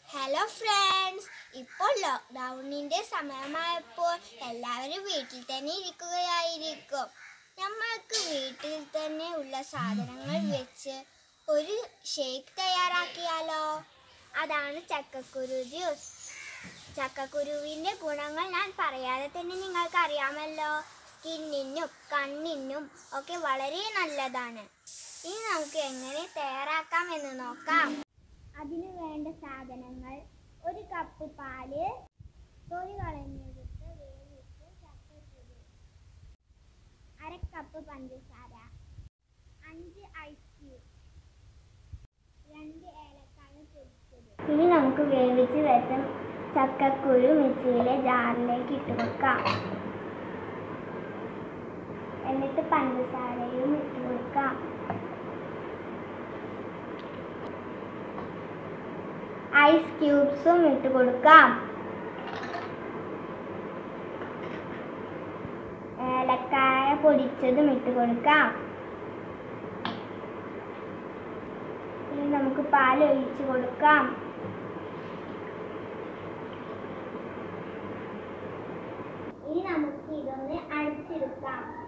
hello friends ഇപ്പോൾ ലോക്ക്ഡൗണിൻ്റെ സമയമായപ്പോൾ എല്ലാവരും വീട്ടിൽ തന്നെ ഇരിക്കുകയായിരിക്കും നമ്മൾക്ക് വീട്ടിൽ തന്നെ ഉള്ള സാധനങ്ങൾ വെച്ച് ഒരു ഷേക്ക് തയ്യാറാക്കിയാലോ അതാണ് ചക്കക്കുരു ജ്യൂസ് ചക്കക്കുരുവിൻ്റെ ഗുണങ്ങൾ ഞാൻ പറയാതെ തന്നെ നിങ്ങൾക്ക് അറിയാമല്ലോ സ്കിന്നിനും കണ്ണിനും ഒക്കെ വളരെ നല്ലതാണ് ഇനി നമുക്ക് എങ്ങനെ തയ്യാറാക്കാം എന്ന് നോക്കാം അതിന് വേണ്ട സാധനങ്ങൾ ഒരു കപ്പ് പാല് തൊലി കളഞ്ഞെടുത്ത് വേവിച്ച് ചക്കക്കുരു അര കപ്പ് പഞ്ചസാര അഞ്ച് ഐസ് ക്യൂബ് രണ്ട് ഏലക്കായ പൊടിച്ചത് ഇനി നമുക്ക് വേവിച്ച് വെച്ച ചക്കക്കുരു മിക്സിയിലെ ജാറിലേക്ക് ഇട്ട് വെക്കാം എന്നിട്ട് പഞ്ചസാരയും ഇട്ട് കൊടുക്കാം ഐസ് ക്യൂബ്സും ഇട്ട് കൊടുക്കാം ഏലക്കായ പൊടിച്ചതും ഇട്ട് കൊടുക്കാം ഇനി നമുക്ക് പാൽ ഒഴിച്ച് കൊടുക്കാം ഇനി നമുക്ക് ഇതൊന്ന് അടിച്ചെടുക്കാം